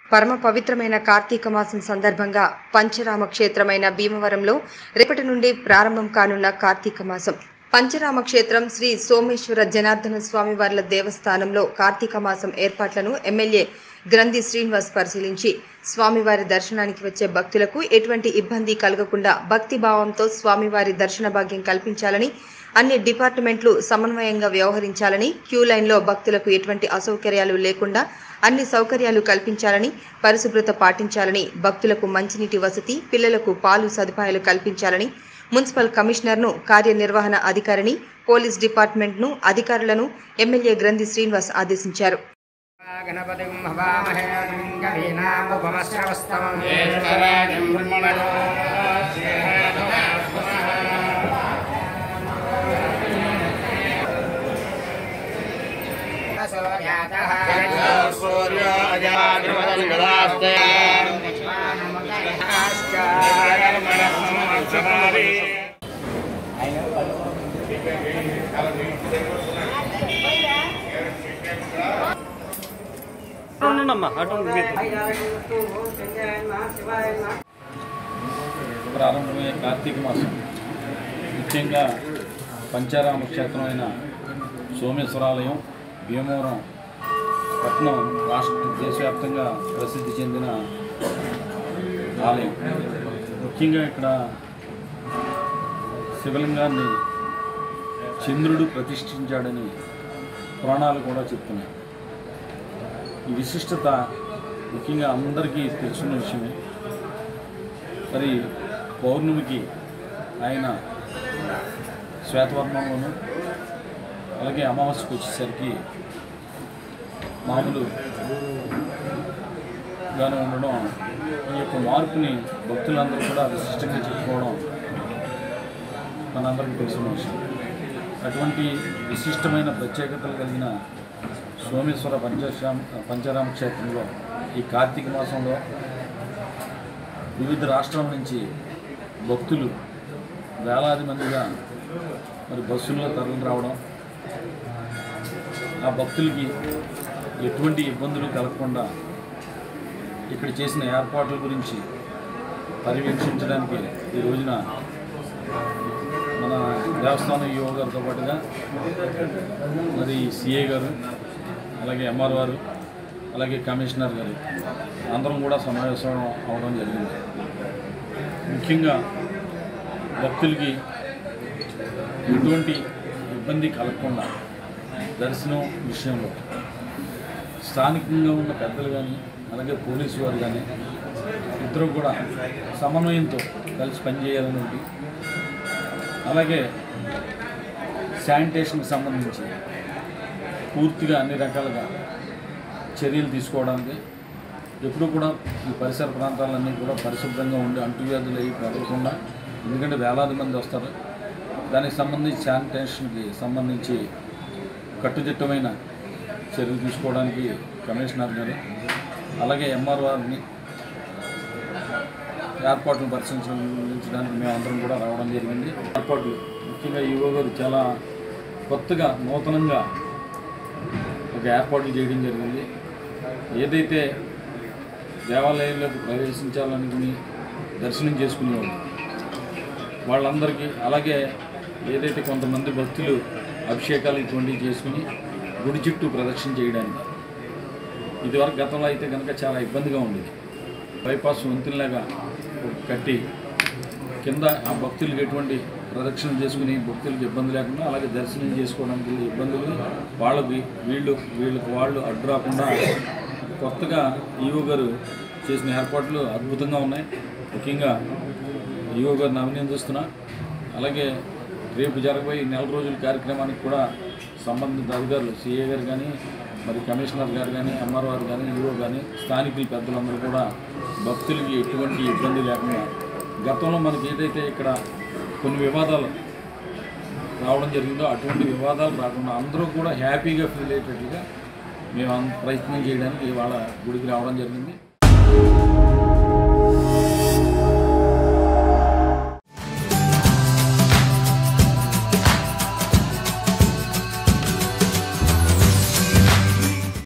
పరమ పవిత్రమైన కార్తీక మాసం సందర్భంగా పంచరామ క్షేత్రమైన భీమవరంలో రేపటి నుండి ప్రారంభం కానున్న కార్తీక మాసం పంచరామ క్షేత్రం శ్రీ సోమేశ్వర జనార్దన స్వామి వార్ల దేవస్థానంలో కార్తీక మాసం ఏర్పాట్లను ఎమ్మెల్యే గ్రంథి శ్రీనివాస్ పరిశీలించి స్వామివారి దర్శనానికి వచ్చే భక్తులకు ఎటువంటి ఇబ్బంది కలగకుండా భక్తి భావంతో స్వామివారి దర్శన భాగ్యం కల్పించాలని అన్ని డిపార్ట్మెంట్లు సమన్వయంగా వ్యవహరించాలని క్యూ లైన్లో భక్తులకు ఎటువంటి అసౌకర్యాలు లేకుండా అన్ని సౌకర్యాలు కల్పించాలని పరిశుభ్రత పాటించాలని భక్తులకు మంచినీటి వసతి పిల్లలకు పాలు సదుపాయాలు కల్పించాలని మున్సిపల్ కమిషనర్ను కార్యనిర్వహణ అధికారిని పోలీస్ డిపార్ట్మెంట్ను అధికారులను ఎమ్మెల్యే గ్రంథి శ్రీనివాస్ ఆదేశించారు గణపతిం హవామహే కవీనాముపమశ్రవస్తమం జ్యేష్ఠరాజం బ్రహ్మణో సూర్య అజాగ్రమదంగదాస్తే ఉండండమ్మా అటు ఉండు మీరు. ప్రారంభమయ్యే కార్తీక మాసం ముఖ్యంగా పంచారామ క్షేత్రమైన సోమేశ్వరాలయం భీమవరం పట్నం రాష్ట్ర దేశవ్యాప్తంగా ప్రసిద్ధి చెందిన ఆలయం ముఖ్యంగా ఇక్కడ శివలింగాన్ని చంద్రుడు ప్రతిష్ఠించాడని పురాణాలు కూడా చెప్తున్నాయి ఈ విశిష్టత ముఖ్యంగా అందరికీ తెలిసిన విషయమే మరి పౌర్ణమికి ఆయన శ్వేతవర్ణంలోను అలాగే అమావాస్యకు వచ్చేసరికి మామూలు గానే ఉండడం ఈ యొక్క మార్పుని భక్తులందరూ కూడా విశిష్టంగా చెప్పుకోవడం మనందరికీ తెలిసిన విషయం అటువంటి విశిష్టమైన ప్రత్యేకతలు కలిగిన సోమేశ్వర పంచశ్రామ పంచరామ క్షేత్రంలో ఈ కార్తీక మాసంలో వివిధ రాష్ట్రాల నుంచి భక్తులు వేలాది మందిగా మరి బస్సుల్లో తరలి రావడం ఆ భక్తులకి ఎటువంటి ఇబ్బందులు కలగకుండా ఇక్కడ చేసిన ఏర్పాట్ల గురించి పర్యవేక్షించడానికి ఈ రోజున మన దేవస్థానం యువ గారితో పాటుగా మరి సిఏ గారు అలాగే ఎంఆర్ వారు అలాగే కమిషనర్ గారు అందరం కూడా సమావేశం అవడం జరిగింది ముఖ్యంగా భక్తులకి ఎటువంటి ఇబ్బంది కలగకుండా దర్శనం విషయంలో స్థానికంగా ఉన్న పెద్దలు కానీ అలాగే పోలీసు వారు కానీ ఇద్దరు కూడా సమన్వయంతో కలిసి పనిచేయాలని ఉంది అలాగే శానిటేషన్కి సంబంధించి పూర్తిగా అన్ని రకాలుగా చర్యలు తీసుకోవడానికి ఎప్పుడూ కూడా ఈ పరిసర ప్రాంతాలన్నీ కూడా పరిశుభ్రంగా ఉండి అంటువ్యాధులు అవి ప్రబలకుండా ఎందుకంటే వేలాది మంది వస్తారు దానికి సంబంధించి శానిటేషన్కి సంబంధించి కట్టుదిట్టమైన చర్యలు తీసుకోవడానికి కమిషనర్ గారు అలాగే ఎంఆర్ వారిని ఏర్పాట్లను పరిశీలించడానికి మేమందరం కూడా రావడం జరిగింది ఏర్పాట్లు ముఖ్యంగా ఈవో గారు చాలా కొత్తగా నూతనంగా ఒక ఏర్పాట్లు చేయడం జరిగింది ఏదైతే దేవాలయంలోకి ప్రవేశించాలనుకుని దర్శనం చేసుకునేవాళ్ళు వాళ్ళందరికీ అలాగే ఏదైతే కొంతమంది భక్తులు అభిషేకాలు ఇటువంటివి చేసుకుని గుడి చుట్టూ ప్రదక్షిణ చేయడానికి ఇదివరకు గతంలో అయితే కనుక చాలా ఇబ్బందిగా ఉండేది బైపాస్ వంతుల్లాగా కట్టి కింద ఆ భక్తులకు ఎటువంటి ప్రదక్షిణ చేసుకుని భక్తులకు ఇబ్బంది లేకుండా అలాగే దర్శనం చేసుకోవడానికి ఇబ్బందులు వాళ్ళకి వీళ్ళు వీళ్ళకి వాళ్ళు అడ్డు రాకుండా కొత్తగా ఈవో గారు చేసిన ఏర్పాట్లు అద్భుతంగా ఉన్నాయి ముఖ్యంగా ఈవో గారిని అభినందిస్తున్నా అలాగే రేపు జరగబోయే నెల రోజుల కార్యక్రమానికి కూడా సంబంధిత అధికారులు సిఏ గారు కానీ మరి కమిషనర్ గారు కానీ ఎంఆర్ గారు కానీ ఈవో కానీ స్థానికులు పెద్దలందరూ కూడా భక్తులకి ఎటువంటి ఇబ్బంది లేకుండా గతంలో మనకి ఏదైతే ఇక్కడ కొన్ని వివాదాలు రావడం జరిగిందో అటువంటి వివాదాలు రాకుండా అందరూ కూడా హ్యాపీగా ఫీల్ అయ్యేటట్లుగా మేము ప్రయత్నం చేయడానికి ఇవాళ గుడికి రావడం జరిగింది